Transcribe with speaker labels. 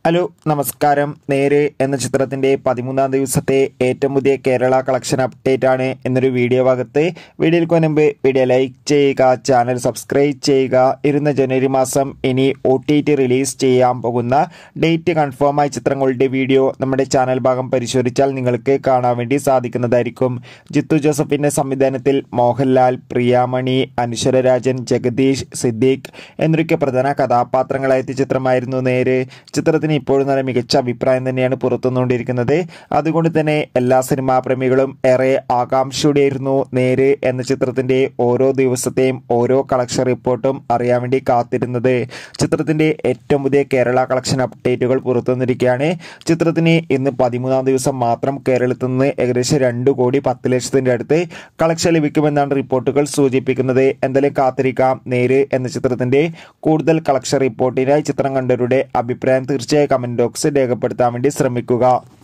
Speaker 1: hello നമസ്കാരം നേര് എന്ന ചിത്രത്തിന്റെ പതിമൂന്നാം ദിവസത്തെ ഏറ്റവും പുതിയ കേരള കളക്ഷൻ അപ്ഡേറ്റ് ആണ് എന്നൊരു വീഡിയോ ഭാഗത്ത് വീഡിയോയിൽ മുൻപ് വീഡിയോ ലൈക്ക് ചെയ്യുക ചാനൽ സബ്സ്ക്രൈബ് ചെയ്യുക ഇരുന്ന ജനുവരി മാസം ഇനി ഒ ടി ടി റിലീസ് ചെയ്യാൻ പോകുന്ന ഡേറ്റ് കൺഫേം ആയ ചിത്രങ്ങളുടെ വീഡിയോ നമ്മുടെ ചാനൽ ഭാഗം പരിശോധിച്ചാൽ നിങ്ങൾക്ക് കാണാൻ വേണ്ടി സാധിക്കുന്നതായിരിക്കും ജിത്തു ജോസഫിന്റെ സംവിധാനത്തിൽ മോഹൻലാൽ പ്രിയാമണി അനുശ്വര രാജൻ ജഗദീഷ് സിദ്ദീഖ് എന്നൊക്കെ പ്രധാന കഥാപാത്രങ്ങളായെത്തിയ ചിത്രമായിരുന്നു നേര് ചിത്രത്തിന് ഇപ്പോഴും നല്ല മികച്ച അഭിപ്രായം തന്നെയാണ് പുറത്തുനിന്നുകൊണ്ടിരിക്കുന്നത് അതുകൊണ്ട് തന്നെ എല്ലാ സിനിമാ പ്രേമികളും ഏറെ ആകാംക്ഷയോടെയായിരുന്നു നേര് എന്ന ചിത്രത്തിന്റെ ഓരോ ദിവസത്തെയും ഓരോ കളക്ഷൻ റിപ്പോർട്ടും അറിയാൻ വേണ്ടി കാത്തിരുന്നത് ചിത്രത്തിന്റെ ഏറ്റവും പുതിയ കേരള കളക്ഷൻ അപ്ഡേറ്റുകൾ പുറത്തുവന്നിരിക്കുകയാണ് ചിത്രത്തിന് ഇന്ന് പതിമൂന്നാം ദിവസം മാത്രം കേരളത്തിൽ നിന്ന് ഏകദേശം രണ്ട് കോടി പത്ത് ലക്ഷത്തിന്റെ അടുത്ത് കളക്ഷൻ ലഭിക്കുമെന്നാണ് റിപ്പോർട്ടുകൾ സൂചിപ്പിക്കുന്നത് എന്തായാലും കാത്തിരിക്കാം നേര് എന്ന ചിത്രത്തിന്റെ കൂടുതൽ കളക്ഷൻ റിപ്പോർട്ടിനായി ചിത്രം കണ്ടവരുടെ അഭിപ്രായം തീർച്ചയായും കമന്റ് ബോക്സിൽ രേഖപ്പെടുത്താൻ വേണ്ടി ശ്രമിക്കുക